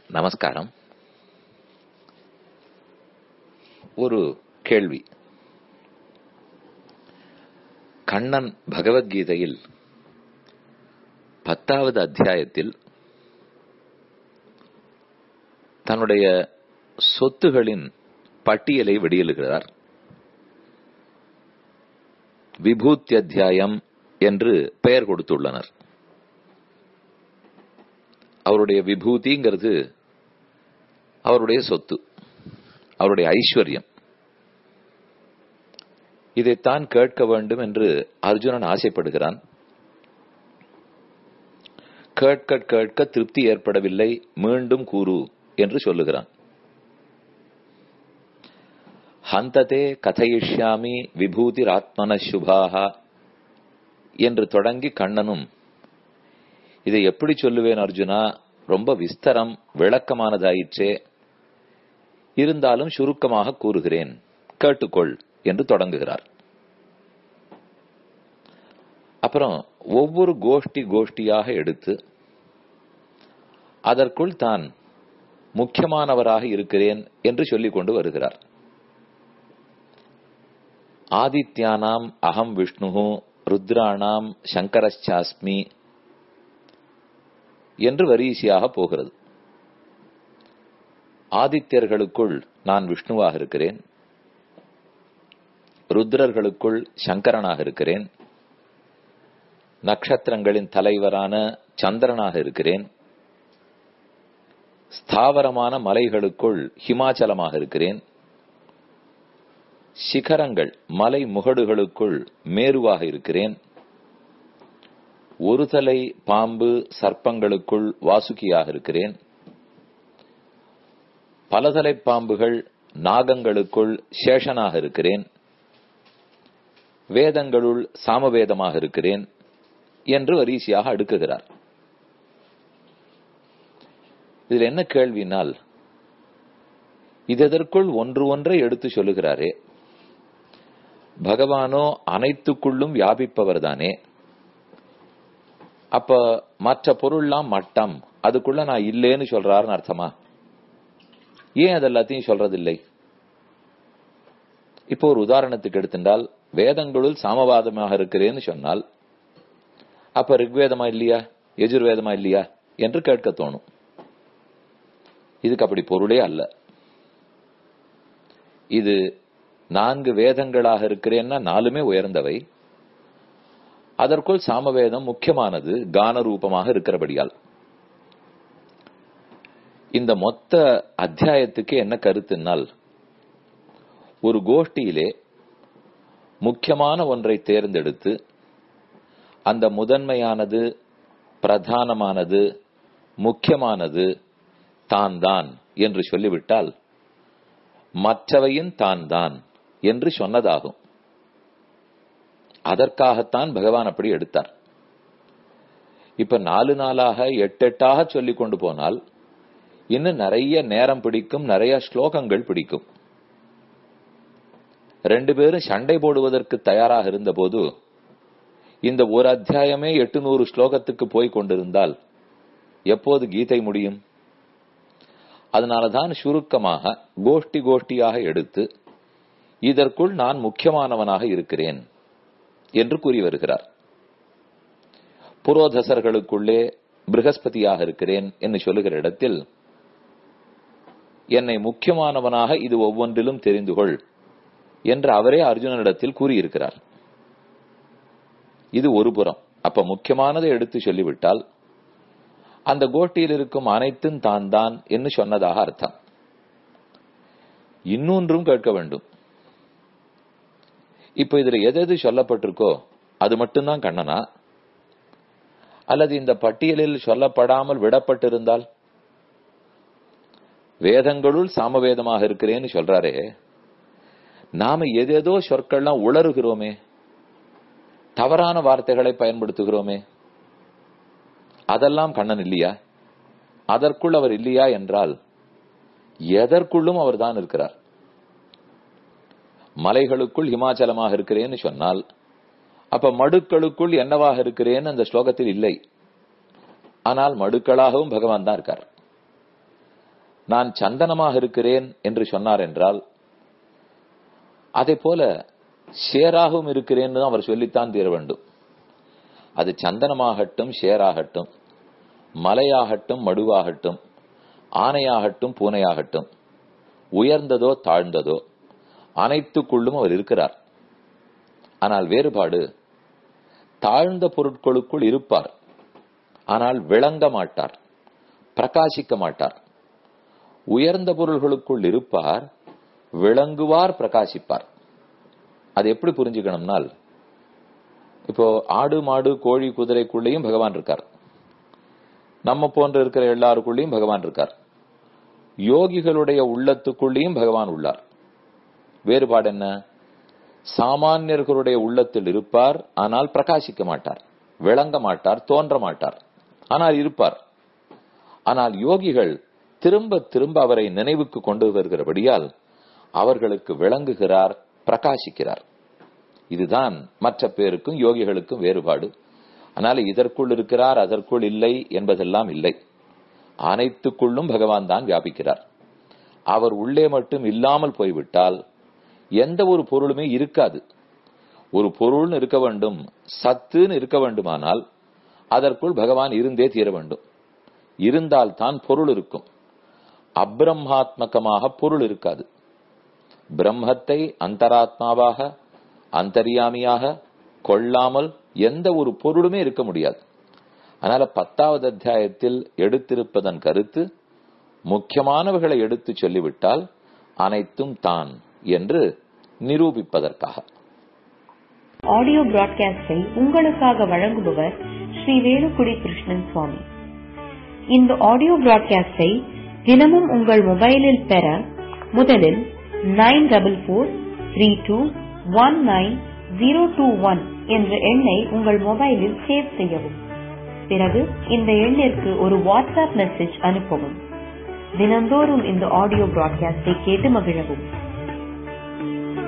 நமஸ்காரம் ஒரு கேள்வி கண்ணன் பகவத்கீதையில் பத்தாவது அத்தியாயத்தில் தன்னுடைய சொத்துகளின் பட்டியலை வெளியிடுகிறார் விபூத்தி அத்தியாயம் என்று பெயர் கொடுத்துள்ளனர் அவருடைய விபூதிங்கிறது அவருடைய சொத்து அவருடைய ஐஸ்வர்யம் இதைத்தான் கேட்க வேண்டும் என்று அர்ஜுனன் ஆசைப்படுகிறான் கேட்க கேட்க திருப்தி ஏற்படவில்லை மீண்டும் கூறு என்று சொல்லுகிறான் ஹந்ததே கதையிஷ்யாமி விபூதிர் ஆத்மன சுபாகா என்று தொடங்கி கண்ணனும் இதை எப்படி சொல்லுவேன் அர்ஜுனா ரொம்ப விஸ்தரம் விளக்கமானதாயிற்றே இருந்தாலும் சுருக்கமாக கூறுகிறேன் கேட்டுக்கொள் என்று தொடங்குகிறார் அப்புறம் ஒவ்வொரு கோஷ்டி கோஷ்டியாக எடுத்து அதற்குள் தான் முக்கியமானவராக இருக்கிறேன் என்று சொல்லிக் கொண்டு வருகிறார் ஆதித்யானாம் அகம் விஷ்ணு ருத்ராணாம் சங்கரச்சாஸ்மி என்று வரிசையாக போகிறது ஆதித்யர்களுக்குள் நான் விஷ்ணுவாக இருக்கிறேன் ருத்ரர்களுக்குள் சங்கரனாக இருக்கிறேன் நட்சத்திரங்களின் தலைவரான சந்திரனாக இருக்கிறேன் ஸ்தாவரமான மலைகளுக்குள் ஹிமாச்சலமாக இருக்கிறேன் சிகரங்கள் மலை முகடுகளுக்குள் மேருவாக இருக்கிறேன் ஒரு தலை பாம்பு சர்ப்பங்களுக்குள் வாசுகியாக இருக்கிறேன் பலதலை பாம்புகள் நாகங்களுக்குள் சேஷனாக இருக்கிறேன் வேதங்களுள் சாமவேதமாக இருக்கிறேன் என்று வரிசையாக அடுக்குகிறார் இதில் என்ன கேள்வினால் இதற்குள் ஒன்று ஒன்றை எடுத்து சொல்லுகிறாரே பகவானோ அனைத்துக்குள்ளும் வியாபிப்பவர் தானே அப்ப மற்ற பொருள்லாம் மட்டம் அதுக்குள்ள நான் இல்லேன்னு சொல்றாருன்னு அர்த்தமா ஏன் அது எல்லாத்தையும் சொல்றதில்லை இப்போ ஒரு உதாரணத்துக்கு எடுத்துட்டால் வேதங்களுள் சாமவாதமாக இருக்கிறேன்னு சொன்னால் அப்ப ரிக்வேதமா இல்லையா எஜுர்வேதமா இல்லையா என்று கேட்க தோணும் இதுக்கு அப்படி பொருளே அல்ல இது நான்கு வேதங்களாக இருக்கிறேன்னா நாலுமே உயர்ந்தவை அதற்குள் சாமவேதம் முக்கியமானது கான ரூபமாக இருக்கிறபடியால் இந்த மொத்த அத்தியாயத்துக்கு என்ன கருத்துனால் ஒரு கோஷ்டியிலே முக்கியமான ஒன்றை தேர்ந்தெடுத்து அந்த முதன்மையானது பிரதானமானது முக்கியமானது தான் தான் என்று சொல்லிவிட்டால் மற்றவையின் தான் தான் என்று சொன்னதாகும் அதற்காகத்தான் பகவான் அப்படி எடுத்தார் இப்ப நாலு நாளாக எட்டு எட்டாக சொல்லிக் கொண்டு போனால் இன்னும் நிறைய நேரம் பிடிக்கும் நிறைய ஸ்லோகங்கள் பிடிக்கும் ரெண்டு பேரும் சண்டை போடுவதற்கு தயாராக இருந்தபோது இந்த ஒரு அத்தியாயமே எட்டு நூறு ஸ்லோகத்துக்கு போய் கொண்டிருந்தால் எப்போது கீதை முடியும் அதனாலதான் சுருக்கமாக கோஷ்டி கோஷ்டியாக எடுத்து இதற்குள் நான் முக்கியமானவனாக இருக்கிறேன் என்று கூறி வருகிறார் புரோதசர்களுக்குள்ளே பிரகஸ்பதியாக இருக்கிறேன் என்று சொல்லுகிற இடத்தில் என்னை முக்கியமானவனாக இது ஒவ்வொன்றிலும் தெரிந்து கொள் என்று அவரே அர்ஜுனனிடத்தில் கூறியிருக்கிறார் இது ஒரு புறம் அப்ப முக்கியமானதை எடுத்து சொல்லிவிட்டால் அந்த கோட்டியில் இருக்கும் அனைத்தும் தான் தான் என்று சொன்னதாக அர்த்தம் இன்னொன்றும் கேட்க வேண்டும் இப்ப இதுல எது எது சொல்லப்பட்டிருக்கோ அது மட்டும்தான் கண்ணனா அல்லது இந்த பட்டியலில் சொல்லப்படாமல் விடப்பட்டிருந்தால் வேதங்களுள் சாமவேதமாக இருக்கிறேன்னு சொல்றாரே நாம எதேதோ சொற்கள்லாம் உளறுகிறோமே தவறான வார்த்தைகளை பயன்படுத்துகிறோமே அதெல்லாம் கண்ணன் இல்லையா அதற்குள் அவர் இல்லையா என்றால் எதற்குள்ளும் அவர் தான் இருக்கிறார் மலைகளுக்குள் ஹிமாச்சலமாக இருக்கிறேன்னு சொன்னால் அப்ப மடுக்களுக்குள் என்னவாக இருக்கிறேன்னு அந்த ஸ்லோகத்தில் இல்லை ஆனால் மடுக்களாகவும் பகவான் தான் இருக்கார் நான் சந்தனமாக இருக்கிறேன் என்று சொன்னார் என்றால் அதே போல ஷேராகவும் இருக்கிறேன்னு அவர் சொல்லித்தான் தீர வேண்டும் அது சந்தனமாகட்டும் ஷேராகட்டும் மலையாகட்டும் மடுவாகட்டும் ஆனையாகட்டும் பூனையாகட்டும் உயர்ந்ததோ தாழ்ந்ததோ அனைத்துக்குள்ளும் அவர் இருக்கிறார் ஆனால் வேறுபாடு தாழ்ந்த பொருட்களுக்குள் இருப்பார் ஆனால் விளங்க மாட்டார் பிரகாசிக்க மாட்டார் உயர்ந்த பொருள்களுக்குள் இருப்பார் விளங்குவார் பிரகாசிப்பார் அது எப்படி புரிஞ்சுக்கணும்னால் இப்போ ஆடு மாடு கோழி குதிரைக்குள்ளேயும் பகவான் இருக்கார் நம்ம போன்ற இருக்கிற எல்லாருக்குள்ளேயும் பகவான் இருக்கார் யோகிகளுடைய உள்ளத்துக்குள்ளேயும் பகவான் உள்ளார் வேறுபாடு என்ன சாமானியர்களுடைய உள்ளத்தில் இருப்பார் ஆனால் பிரகாசிக்க மாட்டார் விளங்க மாட்டார் தோன்ற மாட்டார் ஆனால் இருப்பார் ஆனால் யோகிகள் திரும்ப திரும்ப அவரை நினைவுக்கு கொண்டு வருகிறபடியால் அவர்களுக்கு விளங்குகிறார் பிரகாசிக்கிறார் இதுதான் மற்ற பேருக்கும் யோகிகளுக்கும் வேறுபாடு அதனால இதற்குள் இருக்கிறார் அதற்குள் இல்லை என்பதெல்லாம் இல்லை அனைத்துக்குள்ளும் பகவான் தான் வியாபிக்கிறார் அவர் உள்ளே மட்டும் இல்லாமல் போய்விட்டால் எந்த ஒரு பொருளுமே இருக்காது ஒரு பொருள்னு இருக்க வேண்டும் சத்துன்னு இருக்க வேண்டுமானால் அதற்குள் பகவான் இருந்தே தீர வேண்டும் இருந்தால் தான் பொருள் இருக்கும் அப்பிரம்மாத்மகமாக பொருள் இருக்காது பிரம்மத்தை அந்தராத்மாவாக அந்தரியாமியாக கொள்ளாமல் எந்த ஒரு பொருளுமே இருக்க முடியாது அதனால பத்தாவது அத்தியாயத்தில் எடுத்திருப்பதன் கருத்து முக்கியமானவர்களை எடுத்து சொல்லிவிட்டால் அனைத்தும் தான் என்று நிரூபிப்பதற்காக ஆடியோ பிராட்காஸ்டை உங்களுக்காக வழங்குபவர் ஸ்ரீ வேலுக்குடி கிருஷ்ணன் சுவாமி இந்த ஆடியோ பிராட்காஸ்டை தினமும் உங்கள் மொபைலில் பெற முதலில் nine double four three two one nine zero two one என்ற எண்ணை உங்கள் மொபைலில் சேவ் செய்யவும் பிறகு இந்த எண்ணிற்கு ஒரு வாட்ஸ்அப் மெசேஜ் அனுப்பவும் தினந்தோறும் இந்த ஆடியோ பிராட்காஸ்டை கேட்டு மகிழவும்